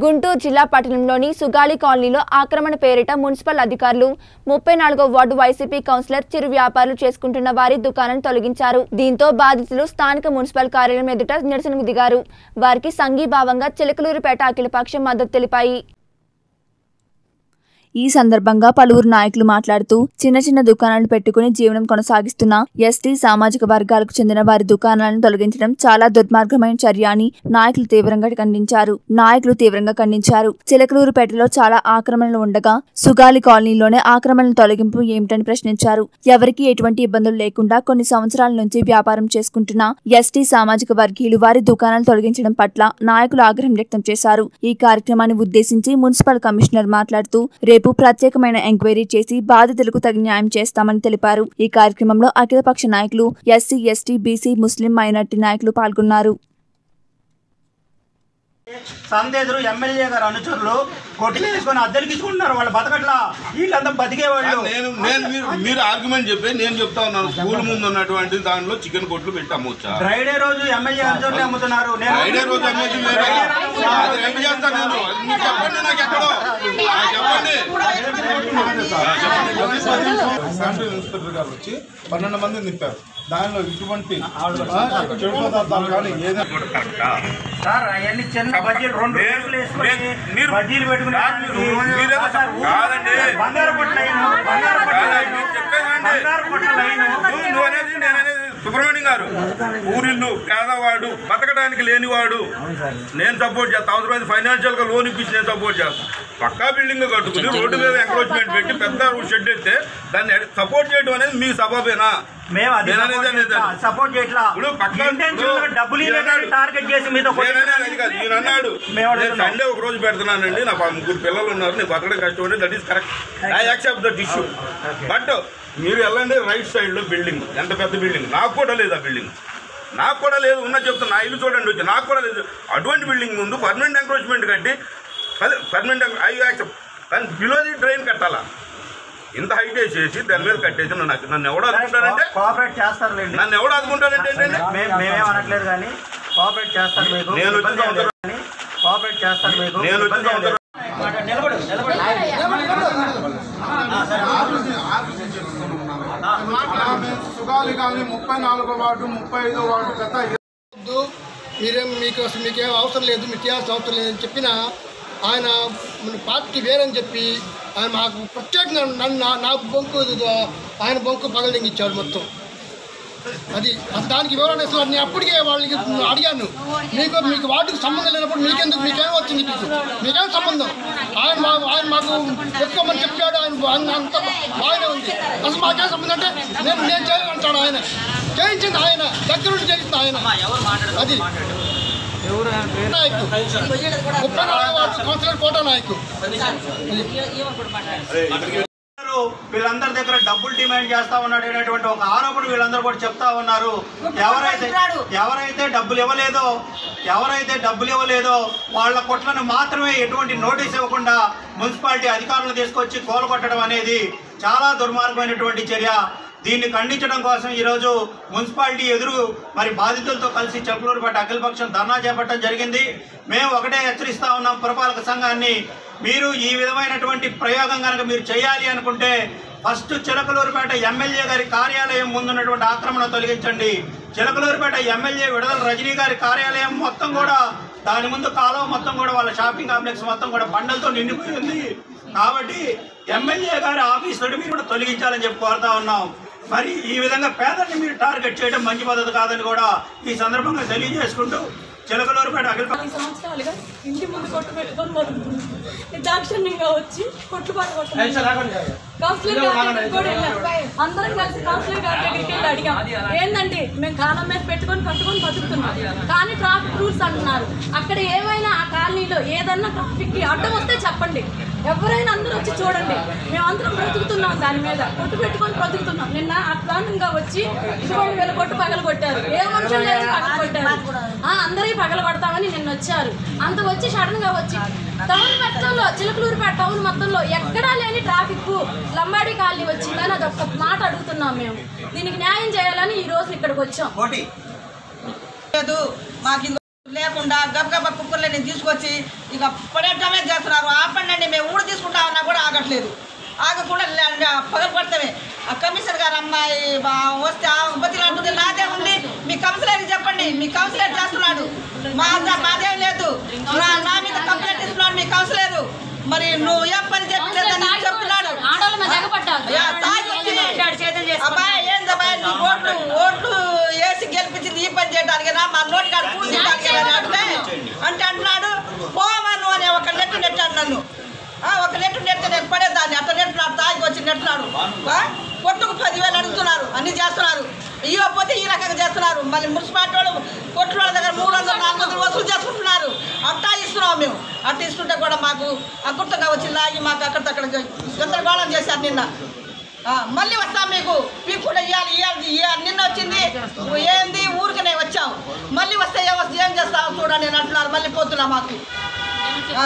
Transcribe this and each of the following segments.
గుంటూరు జిల్లా పట్టణంలోని సుగాలి కాలనీలో ఆక్రమణ పేరిట మున్సిపల్ అధికారులు ముప్పై నాలుగో వార్డు వైసీపీ కౌన్సిలర్ చిరు వ్యాపారులు చేసుకుంటున్న వారి దుకాణాలను తొలగించారు దీంతో బాధితులు స్థానిక మున్సిపల్ కార్యాలయం ఎదుట నిరసనకు దిగారు వారికి సంఘీభావంగా చిలకలూరుపేట అఖిలపక్షం మద్దతు తెలిపాయి ఈ సందర్భంగా పలువురు నాయకులు మాట్లాడుతూ చిన్న చిన్న దుకాణాలు పెట్టుకుని జీవనం కొనసాగిస్తున్న ఎస్టీ సామాజిక వర్గాలకు చెందిన వారి దుకాణాలను తొలగించడం చాలా దుర్మార్గమైన చర్య అని నాయకులు తీవ్రంగా ఖండించారు నాయకులు తీవ్రంగా ఖండించారు చిలకలూరుపేటలో చాలా ఆక్రమణలు ఉండగా సుగాలి కాలనీలోనే ఆక్రమణల తొలగింపు ఏమిటని ప్రశ్నించారు ఎవరికీ ఎటువంటి ఇబ్బందులు లేకుండా కొన్ని సంవత్సరాల నుంచి వ్యాపారం చేసుకుంటున్న ఎస్టీ సామాజిక వర్గీయులు వారి దుకాణాలు తొలగించడం పట్ల నాయకులు ఆగ్రహం వ్యక్తం చేశారు ఈ కార్యక్రమాన్ని ఉద్దేశించి మున్సిపల్ కమిషనర్ మాట్లాడుతూ రేపు ప్రత్యేకమైన ఎంక్వైరీ చేసి బాధితులకు తగిన న్యాయం చేస్తామని తెలిపారు ఈ కార్యక్రమంలో అఖిలపక్ష నాయకులు ఎస్సీ ఎస్టీ బీసీ ముస్లిం మైనార్టీ నాయకులు పాల్గొన్నారు సందేదురు ఎమ్మెల్యే గారు అనుచరులు కొట్లు వేసుకొని అద్దెలకి ఇచ్చుకుంటున్నారు వాళ్ళు బతకట్లా వీళ్ళంతా బతికేవాళ్ళు నేను నేను మీరు మీరు ఆర్గ్యుమెంట్ చెప్పి నేను చెప్తా ఉన్నాను స్కూల్ ముందు ఉన్నటువంటి దాంట్లో చికెన్ కొట్లు పెట్టి అమ్మొచ్చా ఫ్రైడే రోజు ఎమ్మెల్యే అనుచరులు అమ్ముతున్నారు నేను ఫ్రైడే రోజు అమ్మేది వేరే అది రెడీ చేస్తాను నేను అది మీరు చెప్పండి నాకు ఎక్కడో నాకు చెప్పండి శానిటరీ ఇన్స్పెక్టర్ గారు వచ్చి పన్నెండు మంది నింపారు దానిలో ఇటువంటి ఆ, చెడు పదార్థాలు కానీ ఏదైనా సార్ అవన్నీ చిన్న బజ్జీలు రెండు నేను- రేకులు వేసుకొని నేను- మీరు- బజ్జీలు పెట్టుకుని సార్, మీరు- మీరేదో సార్, ఊరు- కాదండి. బంగారు కొట్ల లైన్ బంగారు కొట్ల కాదు, లైన్ మీరు చెప్పేదండి. బంగారు కొట్ల లైన్ నువ్వు నువ్వు అనేది నేను అనేది సుబ్రహ్మణ్యం గారు ఊరిల్లు పేదవాడు బతకడానికి లేనివాడు నేను సపోర్ట్ చేస్తాను అవసరమైతే ఫైనాన్షియల్ గా లోన్ ఇప్పించి నేను సపోర్ట్ చేస్తాను పక్కా బిల్డింగ్ కట్టుకుని రోడ్డు మీద ఎంక్రోచ్మెంట్ పెట్టి పెద్ద షెడ్ ఎత్తే దాన్ని సపోర్ట్ చేయడం అనేది మీ సబబేనా మేము అది నేను అనేది సపోర్ట్ అనేది చేయట్లా. సపోర్ట్ చేయట్లా ఇప్పుడు పక్క- ఇంటెన్షన్ గా డబ్బులు నేను ఇవ్వడానికి అన్నాడు. టార్గెట్ చేసి మీతో నేను అనేది అది కాదు. ఈయన అన్నాడు మేము నేను అడుగుతున్నాం. సండే ఒక రోజు పెడుతున్నానండి నాకు ఆ ముగ్గురు పిల్లలు ఉన్నారు నేను బతకడం కష్టం అండి that is correct I accept that issue but మీరు వెళ్ళండి రైట్ సైడ్ లో బిల్డింగ్ ఎంత పెద్ద బిల్డింగ్ నాకు కూడా లేదు ఆ బిల్డింగ్ నాకు కూడా లేదు ఉన్న చెప్తున్నా నా ఇల్లు చూడండి వచ్చి నాకు కూడా లేదు అటువంటి బిల్డింగ్ ముందు పర్మనెంట్ ఎంక్రోచ్మెంట్ కట్టి పర్మనెంట్ ఐ యాక్సెప్ట్ కానీ బిలో ది ట్రైన్ కట్టాలా ఇంత హైట్ వేసేసి దాని మీద కట్టేసి నన్ను నన్ను ఎవడు అనుకుంటానంటే కోఆపరేట్ చేస్తారులేండి నన్ను ఎవడు అనుకుంటానంటే ఏంటంటే మేము మేమేం అనట్లేదు కానీ కోఆపరేట్ చేస్తారు మీకు నేను వచ్చి ఇబ్బంది ఏం లేదు సంవత్సరం- కానీ కోఆపరేట్ చేస్తారు మీకు నేను వచ్చి ఇబ్బంది ఏం లేదు. సంవత్సరం- నిలబడు నిలబడు సుగాలి కానీ ముప్పై నాలుగో వార్డు ముప్పై ఐదో వార్డు గత వద్దు మీరేం మీకు అసలు మీకేం అవసరం లేదు మీకు చేయాల్సిన అవసరం లేదని చెప్పిన ఆయన మన పార్టీకి వేరని చెప్పి ఆయన మాకు ప్రత్యేకంగా నన్ను నా- నా బొంకు ఆయన బొంకు పగలదింగిచ్చాడు మొత్తం అది అసలు దానికి వివరణ ఇస్తున్నారు నేను అప్పటికే వాళ్ళకి అడిగాను మీకు మీకు వాటికి సంబంధం లేనప్పుడు మీకెందుకు మీకేం వచ్చింది మీకు మీకేం సంబంధం ఆయన మా ఆయన మాకు పెట్టుకోమని చెప్పాడు ఆయన ఆయన అంత బాగానే ఉంది అసలు మాకేం సంబంధం అంటే నేను నేను చేయాలంటాడు ఆయన చేయించింది ఆయన దగ్గరుండి చేయించింది ఆయన అది నాయకు ముప్పై నాలుగు వార్డు కౌన్సిలర్ కోట నాయకు అందరూ వీళ్ళందరి దగ్గర డబ్బులు డిమాండ్ చేస్తా ఉన్నాడు అనేటువంటి ఒక ఆరోపణ వీళ్ళందరూ కూడా చెప్తా ఉన్నారు ఎవరైతే ఎవరైతే డబ్బులు ఇవ్వలేదో ఎవరైతే డబ్బులు ఇవ్వలేదో వాళ్ళ కొట్లను మాత్రమే ఎటువంటి నోటీస్ ఇవ్వకుండా మున్సిపాలిటీ అధికారులను తీసుకొచ్చి కోలగొట్టడం అనేది చాలా దుర్మార్గమైనటువంటి చర్య దీన్ని ఖండించడం కోసం ఈరోజు మున్సిపాలిటీ ఎదురు మరి బాధితులతో కలిసి చెప్పులూరుపేట అఖిలపక్షం ధర్నా చేపట్టడం జరిగింది మేము ఒకటే హెచ్చరిస్తా ఉన్నాం పురపాలక సంఘాన్ని మీరు ఈ విధమైనటువంటి ప్రయోగం కనుక మీరు చేయాలి అనుకుంటే ఫస్ట్ చిలకలూరుపేట ఎమ్మెల్యే గారి కార్యాలయం ముందున్నటువంటి ఆక్రమణ తొలగించండి చిలకలూరుపేట ఎమ్మెల్యే విడుదల రజనీ గారి కార్యాలయం మొత్తం కూడా దాని ముందు కాలువ మొత్తం కూడా వాళ్ళ షాపింగ్ కాంప్లెక్స్ మొత్తం కూడా బండలతో నిండిపోయి ఉంది కాబట్టి ఎమ్మెల్యే గారి ఆఫీస్ నుండి మీరు కూడా తొలగించాలని చెప్పి కోరుతా ఉన్నాం మరి ఈ విధంగా పేదల్ని మీరు టార్గెట్ చేయడం మంచి పద్ధతి కాదని కూడా ఈ సందర్భంగా తెలియజేసుకుంటూ చిలకలూరుపేట అఖిల పది సంవత్సరాలుగా ఇంటి ముందు కొట్టు పెట్టుకొని బతుకుతుంది దాక్షిణ్యంగా వచ్చి కొట్లు పాటు కౌన్సిలర్ గారి దగ్గరికి కూడా వెళ్ళాం అందరం కలిసి కౌన్సిలర్ గారి దగ్గరికి వెళ్ళి అడిగాం ఏందండి మేము కాలం మీద పెట్టుకొని కట్టుకొని బతుకుతున్నాం కానీ ట్రాఫిక్ రూల్స్ అంటున్నారు అక్కడ ఏమైనా ఆ కాలనీలో ఏదన్నా ట్రాఫిక్ కి అడ్డం వస్తే చెప్పండి ఎవరైనా అందరూ వచ్చి చూడండి మేమందరం బ్రతుకుతున్నాం దాని మీద కొట్టు పెట్టుకొని బ్రతుకుతున్నాం నిన్న అట్లాంటిగా వచ్చి ఇదిగోండి వీళ్ళ కొట్టు పగలు కొట్టారు ఏ మనుషులు లేని పగలు కొట్టారు ఆ, అందరికీ పగలు కొడతామని నిన్న వచ్చారు అంత వచ్చి సడన్ గా వచ్చి టౌన్ మొత్తంలో చిలకలూరుపేట టౌన్ మొత్తంలో ఎక్కడా లేని ట్రాఫిక్ లంబాడి కాలనీ వచ్చిందని అది ఒక్క మాట అడుగుతున్నాం మేము దీనికి న్యాయం చేయాలని ఈ రోజు ఇక్కడికి వచ్చాం కోటి లేదు మాకు ఇంకో లేకుండా గబగబ కుక్కర్లని తీసుకొచ్చి ఇక పడేటమే చేస్తున్నారు ఆపండి మేము ఊడు తీసుకుంటామన్నా కూడా ఆగట్లేదు ఆగకుండా పగలు పడతామే ఆ కమిషనర్ గారు అమ్మాయి బా- వస్తే ఆ బతిలో అంటుంది నాదే ఉంది మీ కౌన్సిలర్ చెప్పండి మీ కౌన్సిలర్ చేస్తున్నాడు మా మాదేం లేదు నా నా మీద కంప్లైంట్ ఇస్తున్నాడు మీ కౌన్సిలర్ మరి నువ్వు ఏం పని చెప్పలేదని చెప్తున్నాడు ఆడవాళ్ళ మీద ఎగబడ్డారు. యా, తాగి వచ్చి, అబ్బాయి ఏందబ్బాయి నీ ఓట్లు ఓట్లు వేసి గెలిపించింది ఈ పని చేయడానికి నా మా నోటి కాడ పూజ అంటే అంటే అంటున్నాడు పోమను అనే ఒక నెట్టు నెట్టాడు నన్ను ఆ, ఒక నెట్టు నెట్టు నేను పడేదాన్ని అట్లా నెట్టున్నాడు తాగి వచ్చి నెట్టున్నాడు ఆ, కొట్టుకు పదివేలు అడుగుతున్నారు అన్ని చేస్తున్నారు ఇవ్వకపోతే ఈ రకంగా చేస్తున్నారు మళ్ళీ మున్సిపాలిటీ వాళ్ళు కొట్ల వాళ్ళ దగ్గర మూడు వందలు నాలుగు వందలు వసూలు చేసుకుంటున్నారు అట్టా ఇస్తున్నాం మేము అట్ట ఇస్తుంటే కూడా మాకు అకృతంగా వచ్చి లాగి మాకు అక్కడ అక్కడ గందరగోళం చేశారు నిన్న ఆ, మళ్ళీ వస్తాం మీకు మీకు కూడా ఇవ్వాలి ఇవ్వాలి ఇవ్వాలి నిన్న వచ్చింది నువ్వు ఏంది ఊరికనే వచ్చావు మళ్ళీ వస్తే ఏం వస్తే ఏం చేస్తావు చూడండి నేను అంటున్నారు మళ్ళీ పొద్దున మాకు ఆ.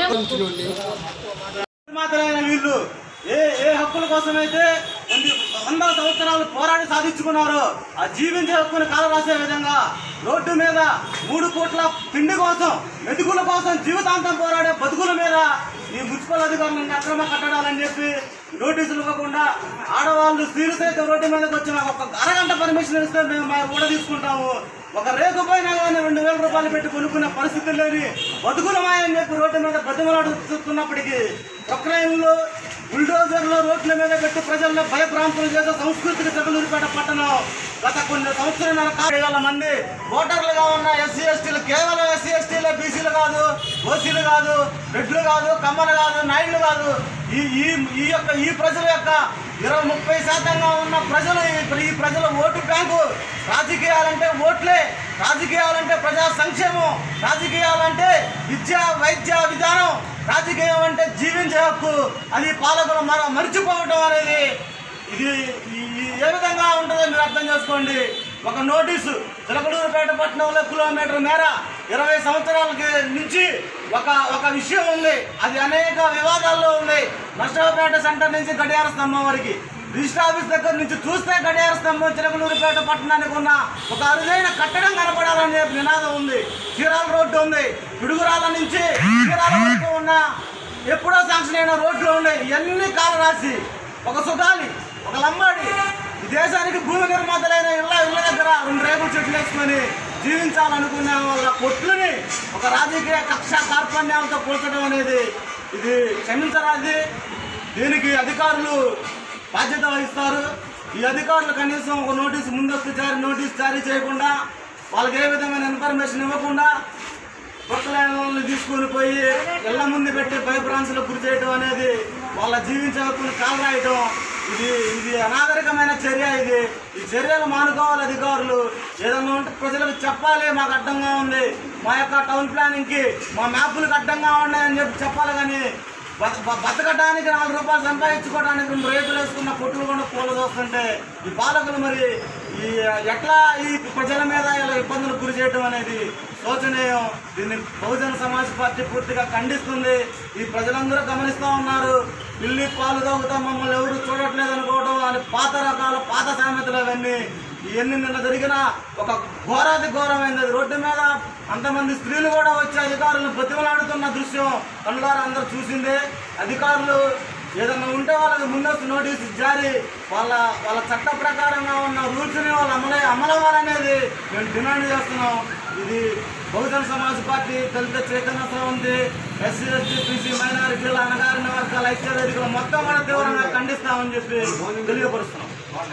మాత్రమైన వీళ్ళు ఏ ఏ హక్కుల కోసమైతే కొన్ని వందల సంవత్సరాలు పోరాడి సాధించుకున్నారో ఆ జీవించే హక్కుని కాలరాసే విధంగా రోడ్డు మీద మూడు కోట్ల తిండి కోసం మెతుకుల కోసం జీవితాంతం పోరాడే బతుకుల మీద ఈ మున్సిపల్ అధికారులు అక్రమ కట్టడాలని చెప్పి నోటీసులు ఇవ్వకుండా ఆడవాళ్ళు స్త్రీలు సైతం రోడ్డు మీదకి వచ్చి మాకు ఒక అరగంట పర్మిషన్ ఇస్తే మేము మా ఊడ తీసుకుంటాము ఒక రేకు పైన కానీ రెండు వేల రూపాయలు పెట్టి కొనుక్కునే పరిస్థితి లేని బతుకులమాయని చెప్పి రోడ్డు మీద బతిమలాడుతున్నప్పటికీ ప్రొక్లైన్లు బుల్డోజర్లు రోడ్ల మీద పెట్టి ప్రజల్లో భయభ్రాంతులు చేసే సంస్కృతికి జగలూరిపేట పట్టణం గత కొన్ని సంవత్సరాల వేల మంది ఓటర్లుగా ఉన్న ఎస్సీ ఎస్టీలు కేవలం ఎస్సీ ఎస్టీలే బీసీలు కాదు ఓసీలు కాదు రెడ్లు కాదు కమ్మలు కాదు నాయుళ్ళు కాదు ఈ ఈ ఈ యొక్క ఈ ప్రజల యొక్క ఇరవై ముప్పై శాతంగా ఉన్న ప్రజలు ఈ- ఈ ప్రజల ఓటు బ్యాంకు రాజకీయాలంటే ఓట్లే రాజకీయాలంటే ప్రజా సంక్షేమం రాజకీయాలంటే విద్య వైద్య విధానం రాజకీయం అంటే జీవించే హక్కు అది పాలకులు మర మర్చిపోవటం అనేది ఇది ఈ- ఈ ఏ విధంగా ఉంటుందో మీరు అర్థం చేసుకోండి ఒక నోటీసు చిలకలూరుపేట పట్టణంలో కిలోమీటర్ మేర ఇరవై సంవత్సరాలకి నుంచి ఒక ఒక విషయం ఉంది అది అనేక వివాదాల్లో ఉంది నష్టపేట సెంటర్ నుంచి గడియార స్తంభం వరకు రిజిస్టర్ ఆఫీస్ దగ్గర నుంచి చూస్తే గడియార స్తంభం చిలకలూరుపేట పట్టణానికి ఉన్న ఒక అరుదైన కట్టడం కనపడాలనే నినాదం ఉంది చీరాల రోడ్డు ఉంది పిడుగురాల నుంచి చీరాల వరకు ఉన్న ఎప్పుడో శాంక్షన్ అయిన రోడ్లు ఉన్నాయి ఇవన్నీ కాలు రాసి ఒక సుధాలి ఒక లంబాడి ఈ దేశానికి భూమి నిర్మాతలైన ఇళ్ళ ఇళ్ళ దగ్గర రెండు రేకుల చెట్లు వేసుకొని జీవించాలనుకునే వాళ్ళ కొట్లని ఒక రాజకీయ కక్ష కార్పణ్యాలతో కూర్చడం అనేది ఇది క్షమించరాది దీనికి అధికారులు బాధ్యత వహిస్తారు ఈ అధికారులు కనీసం ఒక నోటీస్ ముందస్తు జారీ నోటీస్ జారీ చేయకుండా వాళ్ళకి ఏ విధమైన ఇన్ఫర్మేషన్ ఇవ్వకుండా కొత్త వాళ్ళని తీసుకొని పోయి ఇళ్ల ముందు పెట్టి భయభ్రాంతులకు గురి చేయడం అనేది వాళ్ళ జీవించే హక్కును కాలరాయటం ఇది ఇది అనాగరికమైన చర్య ఇది ఈ చర్యలు మానుకోవాలి అధికారులు ఏదన్నా ఉంటే ప్రజలకు చెప్పాలి మాకు అడ్డంగా ఉంది మా యొక్క టౌన్ ప్లానింగ్కి మా మ్యాపులకు అడ్డంగా ఉన్నాయని చెప్పి చెప్పాలి కానీ బత- బ- బతకడానికి నాలుగు రూపాయలు సంపాదించుకోవడానికి రెండు రేకులు వేసుకున్న కొట్టులు కూడా పూలు చూస్తుంటే ఈ పాలకులు మరి ఈ ఎట్లా ఈ ప్రజల మీద ఇలా ఇబ్బందులు గురి చేయడం అనేది శోచనీయం దీన్ని బహుజన సమాజ్ పార్టీ పూర్తిగా ఖండిస్తుంది ఈ ప్రజలందరూ గమనిస్తూ ఉన్నారు పిల్లి పాలు తాగుతా మమ్మల్ని ఎవరు చూడట్లేదు అనుకోవడం అని పాత రకాల పాత సామెతలు అవన్నీ ఇవన్నీ నిన్న జరిగిన ఒక ఘోరాది ఘోరమైనది రోడ్డు మీద అంతమంది స్త్రీలు కూడా వచ్చి అధికారులను బతిమలాడుతున్న దృశ్యం కళ్ళారా అందరూ చూసిందే అధికారులు ఏదన్నా ఉంటే వాళ్ళకి ముందస్తు నోటీసు జారీ వాళ్ళ వాళ్ళ చట్ట ప్రకారంగా ఉన్న రూల్స్ని వాళ్ళు అమలై అమలవ్వాలనేది మేము డిమాండ్ చేస్తున్నాం ఇది బహుజన సమాజ్ పార్టీ దళిత చైతన్య స్రవంతి ఎస్సీ ఎస్టీ బీసీ మైనారిటీల అనగారిన వర్గాల ఐక్య వేదికలు మొత్తం కూడా తీవ్రంగా ఖండిస్తామని చెప్పి తెలియపరుస్తున్నాం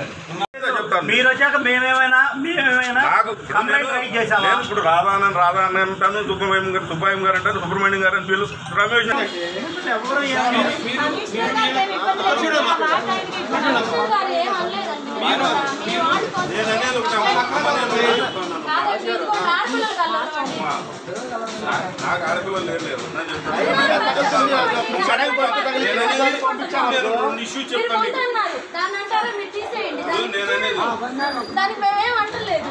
చెప్తాను మీరు వచ్చాక మేమేమైనా మేమేమైనా నాకు ఇప్పుడు కంప్లైంట్ నేను- రైట్ చేసామా నేను ఇప్పుడు రాధానని రాధాని అంటాను సుబ్రహ్మణ్యం గారు సుబ్బాయం గారు అంటాను సుబ్రహ్మణ్యం గారు అని పిలు రమేష్ అని. ఎవరు ఏమీ కమిషనర్ గారికి ఏమి ఇబ్బంది లేదు. మా ఆయనకి ఇబ్బంది లేదు. కమిషనర్ గారు ఏం అనలేదండి. మేము ఆడుకోవచ్చు. నేను అనేది ఒకటే అమ్మ, అమ్మ నేను చెప్తాను. కాదండి, ఇది కూడా ఆడపిల్లలు కలవడం. నా- నాకు ఆడపిల్లలు లేరు లేరు నేను చెప్తాను నేను అనేది నేను రెండు ఇష్యూ మీరు చెప్తాను మీకు కొంటున్నారు. దాన్ని అంటారా మీరు తీసేయండి ఇప్పుడు నేను అనేది దానికి మేమేం అంటలేదు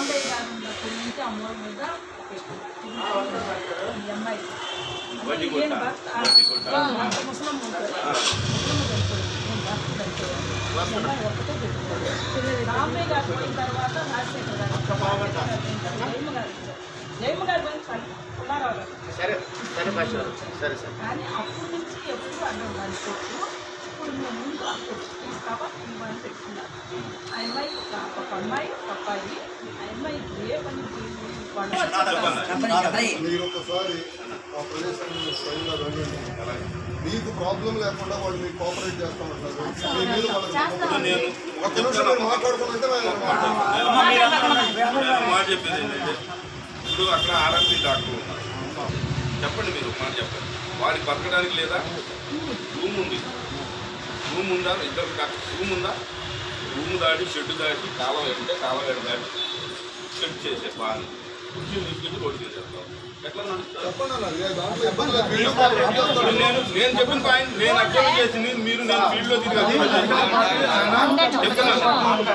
వడ్డీ కొట్ట వడ్డీ కొట్ట జయమ్మ గారి గురించి కానీ పుల్లారావు గారు సరే సరే ఫస్ట్ సరే సరే కానీ అప్పటి నుంచి ఎప్పుడు అడ్డం దాని కొట్టు ఇప్పుడు మేము ముందు ఆ కొట్టు కాబట్టి ఇవ్వని పెట్టుకున్నారు ఆ అమ్మాయి ఒక ఒక అమ్మాయి ఒక అబ్బాయి ఆ అమ్మాయి ఏ పని మీరు ఒకసారి ఆ ప్రదేశాన్ని స్వయంగా వెళ్ళండి మీకు ప్రాబ్లం లేకుండా వాళ్ళు మీకు కోఆపరేట్ చేస్తూ ఉంటారు మీ మీద వాళ్ళకి నేను ఒక్క నిమిషం మీరు మాట్లాడుకుంటే నేను మాట చెప్పేది ఏంటంటే ఇప్పుడు అక్కడ ఆర్ఎంపీ డాక్టర్ ఉన్నారు చెప్పండి మీరు ఒక మాట చెప్పండి వాడికి బతకడానికి లేదా రూమ్ ఉంది రూమ్ ఉందా ఇద్దరు రూమ్ ఉందా రూమ్ దాటి షెడ్ దాటి కాలం అంటే కాలం ఎడ దాటి షెడ్ చేసే బాగా కుర్చీని తీసుకెళ్ళి రోడ్డు చేసేస్తాం ఎట్లా నడుస్తారు చెప్పండి అన్న ఏ దాంట్లో ఇబ్బంది లేదు వీళ్ళు కూడా ఏం చేస్తారు? ఇప్పుడు నేను నేను చెప్పిన పాయింట్ నేను అబ్జర్వ్ చేసింది మీరు నేను ఫీల్డ్లో తిరిగి అబ్జర్వ్ చేసిన చెప్తున్నాను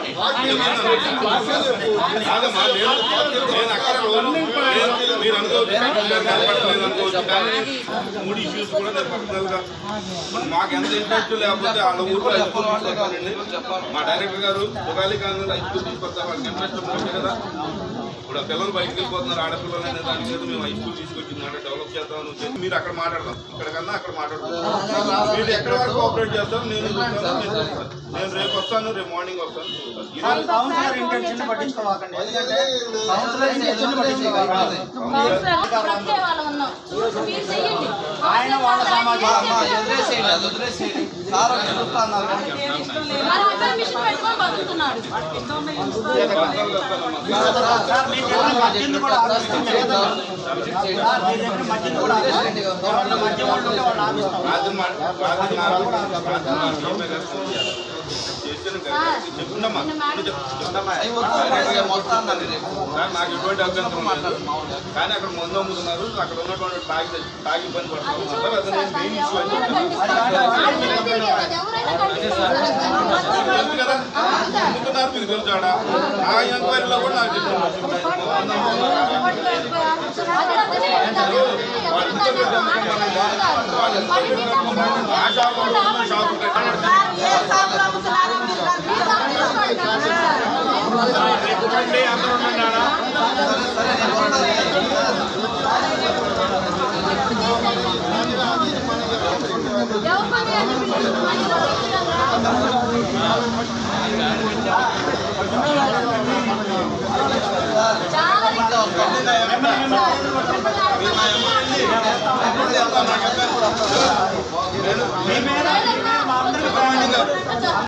కాదమ్మా నేను నేను అక్కడ రోజు నేను- మీరు అనుకోవచ్చు పర్టికులర్ గా పర్సనల్ అనుకోవచ్చు కానీ మూడు ఇష్యూస్ కూడా నేను పర్సనల్ గా మాకు ఎంత ఇంట్రెస్ట్ లేకపోతే వాళ్ళ ఊర్లో హై స్కూల్ తీసుకొస్తానండి మా డైరెక్టర్ గారు ఉగాలి కాంగ్రెస్ హై స్కూల్ తీసుకొస్తా వాళ్ళకి ఇంట్రెస్ట్ ఉంటుంది కదా ఇప్పుడు ఆ పిల్లలు బయటకు వెళ్ళిపోతున్నారు ఆడపిల్లలు అనే దాని మీద మేము హై స్కూల్ తీసుకొచ్చింది అంటే డెవలప్ చేద్దామని వచ్చేసి మీరు అక్కడ మాట్లాడదాం ఇక్కడ కన్నా అక్కడ మాట్లాడుతున్నాం మీరు ఎక్కడ వరకు ఆపరేట్ చేస్తారు నేను చూస్తాను, మీరు చూస్తారు. నేను రేపు వస్తాను రేపు మార్నింగ్ వస్తాను ఈరోజు కౌన్సిలర్ ఇంటెన్షన్ పట్టించుకోవాకండి ఎందుకంటే కౌన్సిలర్ ఇంటెన్షన్ పట్టించుకోవాలి ప్రత్యేక వాళ్ళం ఉన్నాం మీరు చెయ్యండి ఆయన వాళ్ళ సమాజం మరి అక్కడ మిషన్ పెట్టుకొని బతుకుతున్నాడు సార్ మీ దగ్గర మద్యం కూడా ఆపిస్తుంది సార్ మీ దగ్గర మద్యం కూడా ఆపిస్తుంది ఎవరన్నా మద్యం వాళ్ళు ఉంటే వాళ్ళు ఆపిస్తాం రాత్రి మా- రాత్రి నాకు- రాత్రి నాకు చెప్పే కదా ఫోన్ చేస్తాను. చేస్తాను కదా. చెప్పుండమ్మా. నువ్వు చెప్పు. చెప్పుండమ్మా. సార్ నాకు ఎటువంటి అభ్యంతరం లేదు కానీ అక్కడ ముందు అమ్ముతున్నారు అక్కడ ఉన్నటువంటి తాగి తాగి ఇబ్బంది పడుతున్నారు అది నేను మెయిన్ ఇష్యూ అని చెప్పాను తెలుసు కదా అమ్ముతున్నారు మీకు తెలుసు ఆడ ఆ ఎంక్వైరీలో కూడా నాకు చెప్పాను వాళ్ళు ఇంట్లో పెట్టి అమ్ముకోమనండి. వాళ్ళు ఇంట్లో పెట్టి అమ్ముకోమనండి. ఆ షాపు అమ్ముతున్నారు, షాపు పెట్టి ఏ షాపులో అమ్ముతున్నారు మీరు చూడండి అందరూ ఉండండి ఆడ చాలా మీ మీద మా అందరికీ